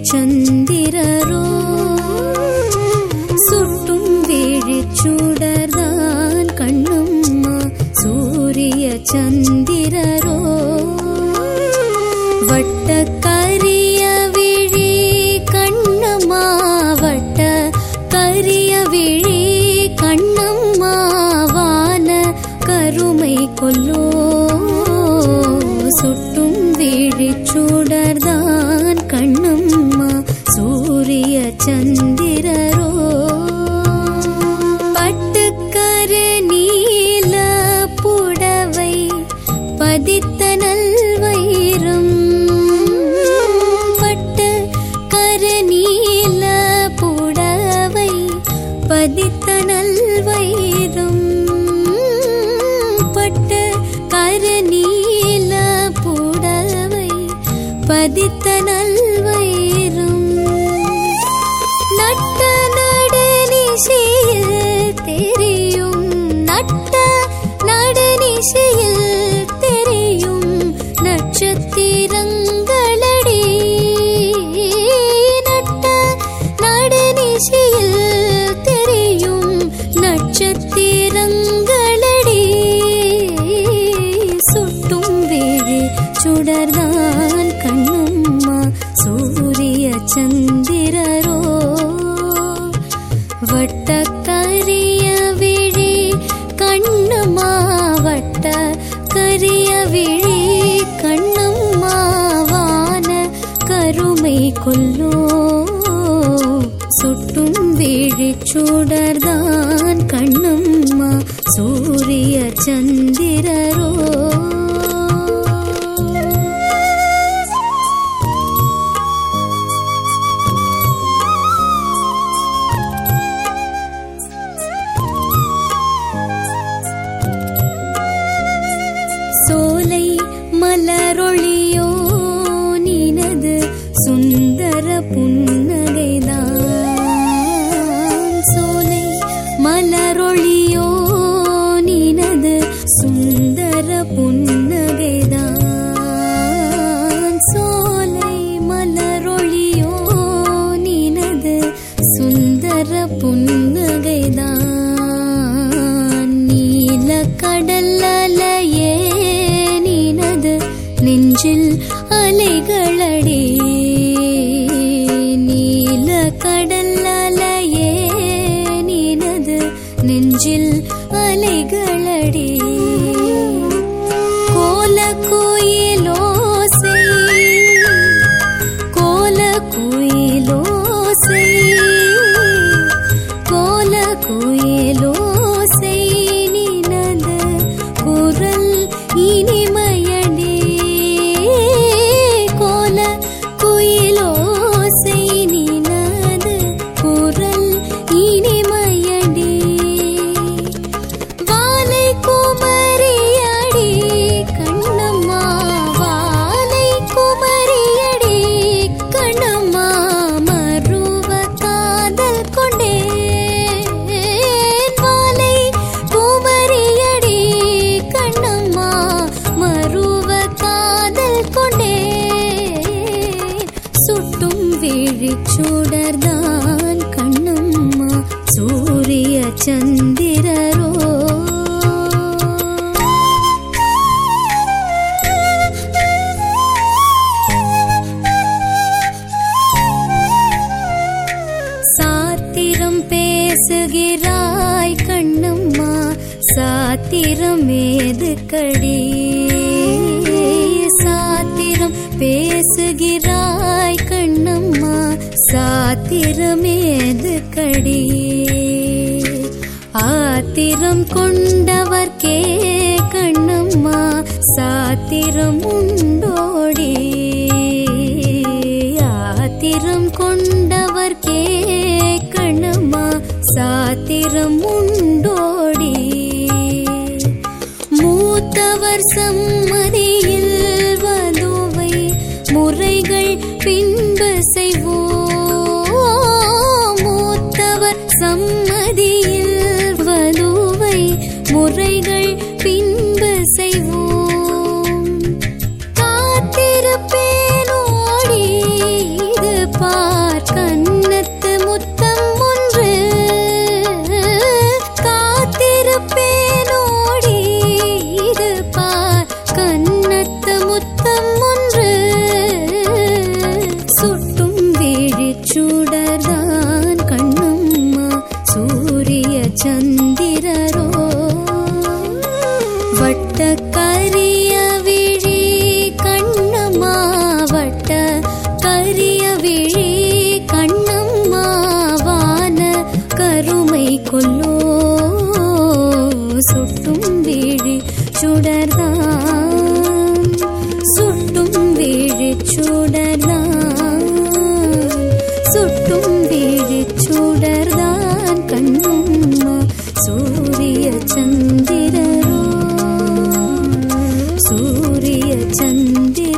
சந்திரரோ சுட்டும் விழிச்சுடர்தான் கண்ணம்மா சூரிய சந்திரரோ வட்ட கரிய விழி கண்ணம்மா வட்ட கரிய விழி கண்ணம்மா வான கருமை கொல்லோ சுட்டும் விழிச்சுடர்தான் கண்ணம்மா சூரிய சந்திரரோ பட்டுக்கரு நீல புடவை பதித்த நல்வயிரம் பட்டு கரு நீல புடவை பதித்த நல்வயிரம் பட்டு கரு நீல புடவை பதித்த நல்வயிரம் நட்ட நடுநிசையில் தெரியும் நட்ட நடுநிசையில் தெரியும் நட்சத்திரங்களடி நட்ட நடுநிசையில் தெரியும் நட்சத்திரங்களடி சுட்டும் வேறு சுடர்தான் கண்ணம்மா சூரிய சந்திரரோ வட்ட கரிய விழி கண்ணம்மா வட்ட கரிய விழி கண்ணம்மா வான கருமை கொல்லோ சுட்டும் விழி சுடர்தான் கண்ணம்மா சூரிய சந்திரரோ சோலை மலரொளியோ நினது சுந்தர புன்னகைதான் சோலை மலரொளியோ நினது சுந்தர புன்னகைதான் சோலை மலரொளியோ நினது சுந்தர புன்னகைதான் நீல கடல் அலையே நினது நெஞ்சில் அலைகளடி நீல கடல் அலையே நினது நெஞ்சில் அலைகளடி கோல குயிலோசை கோல குயிலோசை கோல குயிலோசை நினது குரல் இனிமையடி கோல குயிலோசை நினது குரல் இனிமையடி வாலை குமரியடி கண்ணம்மா வாலை குமரியடி கண்ணம்மா மருவ காதல் கொண்டேன் வாலை குமரியடி கண்ணம்மா மருவ காதல் கொண்டேன் சுட்டும் விழிச்சுடர்தான் கண்ணம்மா சூரிய சந்திரரோ சாத்திரம் பேசுகிறாய் கண்ணம்மா சாத்திரம் ஏது கடி சாத்திரம் பேசுகிறாய் கண்ணம்மா சாத்திரம் ஏது கடி ஆத்திரம் கொண்டவர்க்கே கண்ணம்மா சாத்திரம் உண்டோடி ஆத்திரம் கொண்டவர்க்கே கண்ணம்மா சாத்திரம் உண்டோடி மூத்தவர் சம்மதியில் வதுவை முறைகள் பின்பு செய்வோம் மூத்தவர் சம்மதியில் வலுவை முறைகள் பின்பு செய்வோம் காத்திருப்பேனோடி இது பா கொல்லோ சுட்டும் விழி சுடர்தான் சுட்டும் விழி சுடர்தான் சுட்டும் விழி சுடர்தான் கண்ணும்மா சூரிய சந்திரரோ சூரிய சந்திர